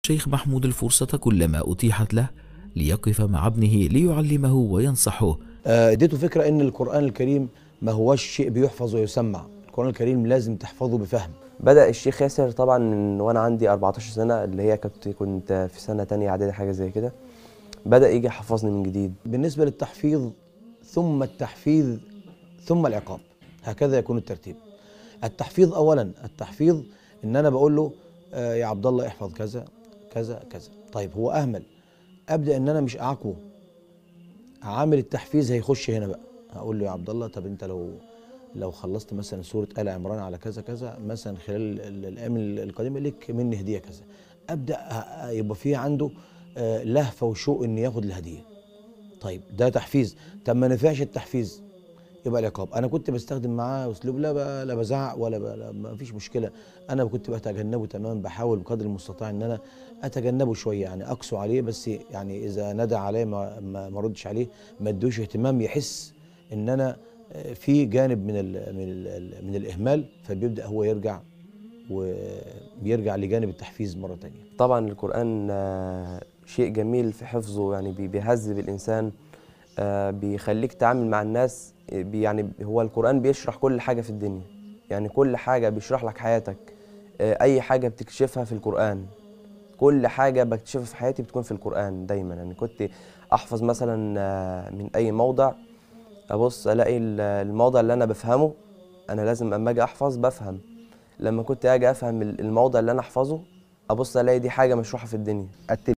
الشيخ محمود الفرصة كلما أتيحت له ليقف مع ابنه ليعلمه وينصحه آه، اديته فكره ان القران الكريم ما هوش شيء بيحفظ ويسمع القران الكريم لازم تحفظه بفهم بدأ الشيخ ياسر طبعا من وانا عندي 14 سنة اللي هي كنت كنت في سنة تانية اعدادي حاجة زي كده بدأ يجي يحفظني من جديد بالنسبه للتحفيظ ثم التحفيظ ثم العقاب هكذا يكون الترتيب التحفيظ اولا التحفيظ ان انا بقول له آه، يا عبد الله احفظ كذا كذا كذا طيب هو اهمل ابدا ان انا مش اعاقبه عامل التحفيز هيخش هنا بقى هقول له يا عبد الله طب انت لو لو خلصت مثلا سوره ال عمران على كذا كذا مثلا خلال ال- الايام القادمه لك مني هديه كذا ابدا ه- يبقى في عنده آه، لهفه وشوق ان ياخد الهديه طيب ده تحفيز طب ما نفعش التحفيز يبقى العقاب انا كنت بستخدم معاه اسلوب لا ب- لا بزعق ولا ب- لا ما فيش مشكله انا كنت بتجنبه تماما بحاول بقدر المستطاع ان انا اتجنبه شويه يعني اقسو عليه بس يعني اذا ندى عليه ما ما ما ردش عليه ما ادوش اهتمام يحس ان انا آه، في جانب من ال من ال من الاهمال فبيبدا هو يرجع وبيرجع لجانب التحفيز مره تانية طبعا القرآن آه، شيء جميل في حفظه يعني بي- بيهذب الإنسان آه، بيخليك تعامل مع الناس آه، بي- يعني هو القرآن بيشرح كل حاجة في الدنيا يعني كل حاجة بيشرح لك حياتك آه، أي حاجة بتكشفها في القرآن كل حاجة بكتشفها في حياتي بتكون في القرآن دايما يعني كنت أحفظ مثلا آه، من أي موضع أبص ألاقي ال- الموضع اللي أنا بفهمه أنا لازم أما أجي أحفظ بفهم لما كنت أجي أفهم الموضع اللي أنا أحفظه أبص ألاقي دي حاجة مشروحة في الدنيا